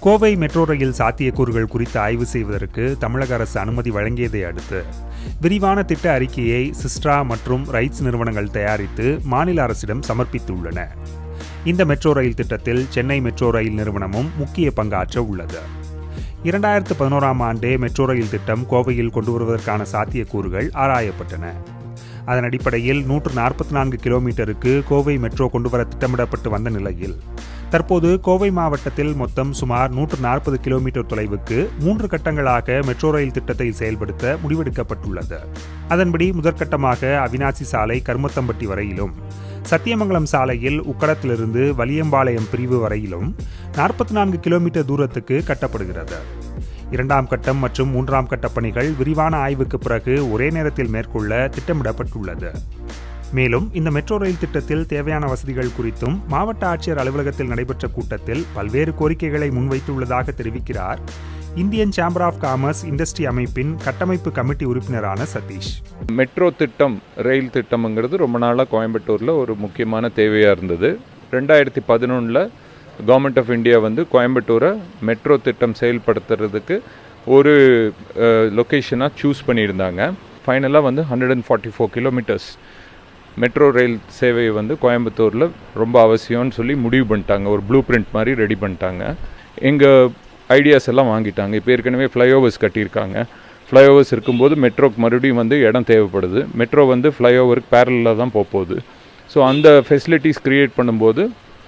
Kovai metro rail சாத்தியக்கூறுகள் குறித்து ஆய்வு செய்வதற்கு தமிழக அரசு அனுமதி வழங்கியதை அடுத்து விரிவான திட்ட அறிக்கையை சிஸ்ட்ரா மற்றும் ரைட்ஸ் நிறுவனங்கள் தயாரித்து மாநில அரசிடம் சமர்ப்பித்துள்ளன இந்த மெட்ரோ ரயில் திட்டத்தில் சென்னை மெட்ரோ ரயில் நிறுவனமும் முக்கிய பங்காற்ற உள்ளது இரண்டாயிரத்து பதினோராம் ஆண்டே மெட்ரோ ரயில் திட்டம் கோவையில் கொண்டு வருவதற்கான சாத்தியக்கூறுகள் ஆராயப்பட்டன அதன் அடிப்படையில் நூற்று நாற்பத்தி நான்கு கிலோமீட்டருக்கு கோவை மெட்ரோ கொண்டுவர திட்டமிடப்பட்டு வந்த நிலையில் தற்போது கோவை மாவட்டத்தில் மொத்தம் சுமார் நூற்று நாற்பது கிலோமீட்டர் தொலைவுக்கு மூன்று கட்டங்களாக மெட்ரோ ரயில் திட்டத்தை செயல்படுத்த முடிவெடுக்கப்பட்டுள்ளது அதன்படி முதற்கட்டமாக அவினாசி சாலை கருமத்தம்பட்டி வரையிலும் சத்தியமங்கலம் சாலையில் உக்கடத்திலிருந்து வலியம்பாளையம் பிரிவு வரையிலும் நாற்பத்தி நான்கு கிலோமீட்டர் தூரத்துக்கு கட்டப்படுகிறது இரண்டாம் கட்டம் மற்றும் மூன்றாம் கட்ட பணிகள் விரிவான ஆய்வுக்கு பிறகு ஒரே நேரத்தில் மேற்கொள்ள திட்டமிடப்பட்டுள்ளது மேலும் இந்த மெட்ரோ ரயில் திட்டத்தில் தேவையான வசதிகள் குறித்தும் மாவட்ட ஆட்சியர் அலுவலகத்தில் நடைபெற்ற கூட்டத்தில் பல்வேறு கோரிக்கைகளை முன்வைத்துள்ளதாக தெரிவிக்கிறார் Indian chamber of commerce industry அமைப்பின் கட்டமைப்பு கமிட்டி உறுப்பினரான சதீஷ் மெட்ரோ திட்டம் ரயில் திட்டம்ங்கிறது ரொம்ப நாளாக கோயம்புத்தூரில் ஒரு முக்கியமான தேவையாக இருந்தது ரெண்டாயிரத்தி பதினொன்றில் கவர்மெண்ட் ஆஃப் இந்தியா வந்து கோயம்புத்தூரை மெட்ரோ திட்டம் செயல்படுத்துறதுக்கு ஒரு லொக்கேஷனாக சூஸ் பண்ணியிருந்தாங்க ஃபைனலாக வந்து hundred and forty four kilometres metro rail சேவை வந்து கோயம்புத்தூரில் ரொம்ப அவசியம்னு சொல்லி முடிவு பண்ணிட்டாங்க ஒரு ப்ளூ பிரிண்ட் மாதிரி ரெடி பண்ணிட்டாங்க எங்கள் ஐடியாஸ் எல்லாம் வாங்கிட்டாங்க இப்போ ஏற்கனவே ஃப்ளைஓவர்ஸ் கட்டியிருக்காங்க ஃப்ளைஓவர்ஸ் இருக்கும்போது மெட்ரோக்கு மறுபடியும் வந்து இடம் தேவைப்படுது மெட்ரோ வந்து ஃப்ளைஓவருக்கு பேரலில் தான் போக போகுது ஸோ அந்த ஃபெசிலிட்டிஸ் க்ரியேட் பண்ணும்போது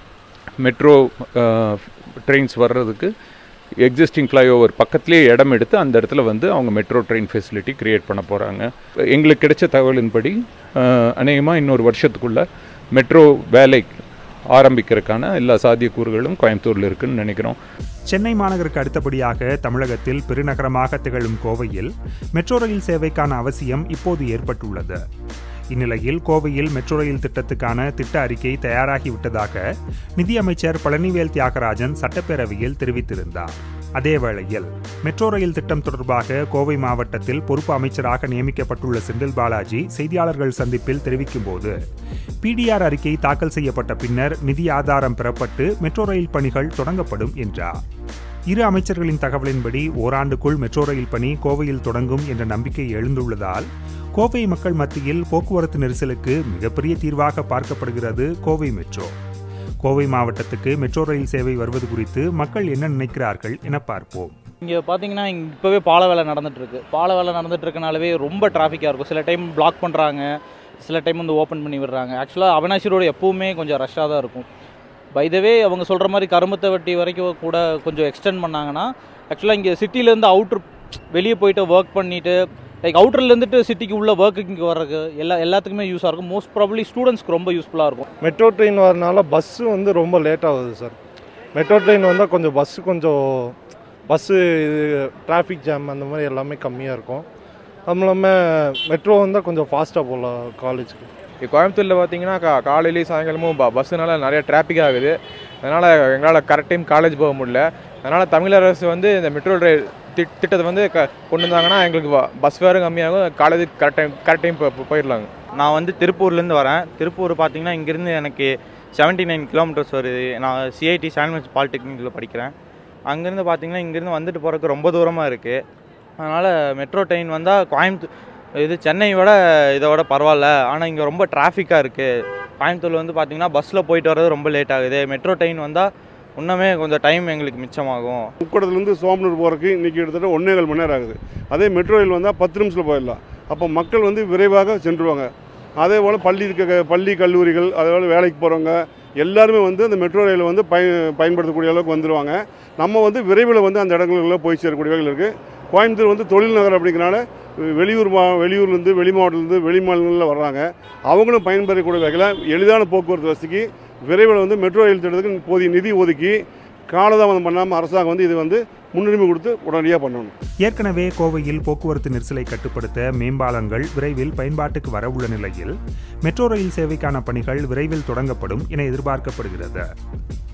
மெட்ரோ ட்ரெயின்ஸ் வர்றதுக்கு எக்ஸிஸ்டிங் ஃப்ளைஓவர் பக்கத்துலேயே இடம் எடுத்து அந்த இடத்துல வந்து அவங்க மெட்ரோ ட்ரெயின் ஃபெசிலிட்டி க்ரியேட் பண்ண போகிறாங்க எங்களுக்கு கிடைச்ச தகவலின்படி அநேகமாக இன்னொரு வருஷத்துக்குள்ளே மெட்ரோ வேலை ஆரம்பிக்கிறதுக்கான எல்லா சாத்தியக்கூறுகளும் கோயம்புத்தூரில் இருக்குன்னு நினைக்கிறோம் சென்னை மாநகருக்கு அடுத்தபடியாக தமிழகத்தில் பெருநகரமாக திகழும் கோவையில் மெட்ரோ ரயில் சேவைக்கான அவசியம் இப்போது ஏற்பட்டுள்ளது இந்நிலையில் கோவையில் மெட்ரோ ரயில் திட்டத்துக்கான திட்ட அறிக்கை தயாராகிவிட்டதாக நிதியமைச்சர் பழனிவேல் தியாகராஜன் சட்டப்பேரவையில் தெரிவித்திருந்தார் அதேவேளையில் மெட்ரோ ரயில் திட்டம் தொடர்பாக கோவை மாவட்டத்தில் பொறுப்பு அமைச்சராக நியமிக்கப்பட்டுள்ள செந்தில் பாலாஜி செய்தியாளர்கள் சந்திப்பில் தெரிவிக்கும்போது பிடிஆர் அறிக்கை தாக்கல் செய்யப்பட்ட பின்னர் நிதி ஆதாரம் பெறப்பட்டு மெட்ரோ ரயில் பணிகள் தொடங்கப்படும் என்றார் இரு அமைச்சர்களின் தகவலின்படி ஓராண்டுக்குள் மெட்ரோ ரயில் பணி கோவையில் தொடங்கும் என்ற நம்பிக்கை எழுந்துள்ளதால் கோவை மக்கள் மத்தியில் போக்குவரத்து நெரிசலுக்கு மிகப்பெரிய தீர்வாக பார்க்கப்படுகிறது கோவை மெட்ரோ கோவை மாவட்டத்துக்கு மெட்ரோ ரயில் சேவை வருவது குறித்து மக்கள் என்ன நினைக்கிறார்கள் என பார்ப்போம் இங்கே பார்த்தீங்கன்னா இங்க இப்போவே பால வேலை நடந்துட்டு இருக்கு பால வேலை நடந்துட்டு இருக்கனாலவே ரொம்ப டிராஃபிக்காக இருக்கும் சில டைம் பிளாக் பண்ணுறாங்க சில டைம் வந்து ஓப்பன் பண்ணி விடுறாங்க ஆக்சுவலாக அவினாசி ரோடு எப்பவுமே கொஞ்சம் ரஷ்ஷாக தான் இருக்கும் பைதவே அவங்க சொல்கிற மாதிரி கருமத்தை வட்டி வரைக்கும் கூட கொஞ்சம் எக்ஸ்டெண்ட் பண்ணாங்கன்னா ஆக்சுவலாக இங்கே சிட்டிலேருந்து அவுட்ரு வெளியே போயிட்டு ஒர்க் பண்ணிவிட்டு லைக் அவுட்டர்லேருந்துட்டு சிட்டிக்கு உள்ள ஒர்க்குக்கு வர்றதுக்கு எல்லா எல்லாத்துக்குமே யூஸாக இருக்கும் மோஸ்ட் ப்ராபப்ளி ஸ்டூடெண்ட்ஸ்க்கு ரொம்ப யூஸ்ஃபுல்லாக இருக்கும் மெட்ரோ ட்ரெயின் வரனால பஸ்ஸு வந்து ரொம்ப லேட் ஆகுது சார் மெட்ரோ ட்ரெயின் வந்தால் கொஞ்சம் பஸ்ஸு கொஞ்சம் பஸ்ஸு இது டிராஃபிக் ஜாம் அந்த மாதிரி எல்லாமே கம்மியாக இருக்கும் அதுவும் இல்லாமல் மெட்ரோ வந்தால் கொஞ்சம் ஃபாஸ்ட்டாக போகலாம் காலேஜுக்கு இப்போ கோயம்புத்தூரில் பார்த்தீங்கன்னா கா காலையிலேயும் சாயங்காலமும் ப பஸ்ஸுனால நிறைய டிராஃபிக் ஆகுது அதனால் எங்களால் கரெக்ட் டைம் காலேஜ் போக முடியல அதனால் தமிழக அரசு வந்து இந்த மெட்ரோ ரயில் திட் திட்டத்தை வந்து க கொண்டு வந்தாங்கன்னா எங்களுக்கு வ- பஸ் ஃபேரும் கம்மியாகும் காலேஜுக்கு கரெக்ட் டைம் கரெக்ட் டைம் போ போயிடலாங்க நான் வந்து திருப்பூர்லேருந்து வரேன் திருப்பூர் பார்த்தீங்கன்னா இங்கேருந்து எனக்கு 79 நைன் கிலோமீட்டர்ஸ் வருது நான் சிஐடி சாண்ட்விச் பாலிடெக்னிக்கில் படிக்கிறேன் அங்கேருந்து பார்த்தீங்கன்னா இங்கேருந்து வந்துட்டு போகிறதுக்கு ரொம்ப தூரமாக இருக்குது அதனால் மெட்ரோ ட்ரெயின் வந்தால் கோயம்புத்தூர் இது சென்னை விட இதை விட பரவாயில்ல ஆனால் இங்கே ரொம்ப டிராஃபிக்காக இருக்குது கோயம்புத்தூரில் வந்து பார்த்தீங்கன்னா பஸ்ஸில் போயிட்டு வர்றது ரொம்ப லேட் ஆகுது மெட்ரோ ட்ரெயின் வந்தால் இன்னுமே கொஞ்சம் டைம் எங்களுக்கு மிச்சமாகும் உக்கடத்துலேருந்து சோமனூர் போகிறதுக்கு இன்றைக்கி கிட்டத்தட்ட ஒன்றேகால் மணி நேரம் ஆகுது அதே மெட்ரோ ரயில் வந்தால் பத்து நிமிஷத்தில் போயிடலாம் அப்போ மக்கள் வந்து விரைவாக சென்றுவாங்க அதே போல் பள்ளி இருக்க பள்ளி கல்லூரிகள் அதே போல் வேலைக்கு போகிறவங்க எல்லாருமே வந்து அந்த மெட்ரோ ரயிலை வந்து பய பயன்படுத்தக்கூடிய அளவுக்கு வந்துடுவாங்க நம்ம வந்து விரைவில் வந்து அந்த இடங்களுக்குள்ள போய் சேரக்கூடிய வகையில் இருக்குது கோயம்புத்தூர் வந்து தொழில் நகர் அப்படிங்கிறனால வெளியூர் மா வெளியூர்லேருந்து வெளி மாவட்டத்துலேருந்து வெளி மாநிலங்களில் வர்றாங்க அவங்களும் பயன்பெறக்கூடிய வகையில் எளிதான போக்குவரத்து வசதிக்கு விரைவில் வந்து மெட்ரோ ரயில் திட்டத்துக்கு போதிய நிதி ஒதுக்கி காலதாமதம் பண்ணாமல் அரசாங்கம் வந்து இது வந்து முன்னுரிமை கொடுத்து உடனடியாக பண்ணணும் ஏற்கனவே கோவையில் போக்குவரத்து நெரிசலை கட்டுப்படுத்த மேம்பாலங்கள் விரைவில் பயன்பாட்டுக்கு வரவுள்ள நிலையில் மெட்ரோ ரயில் சேவைக்கான பணிகள் விரைவில் தொடங்கப்படும் என எதிர்பார்க்கப்படுகிறது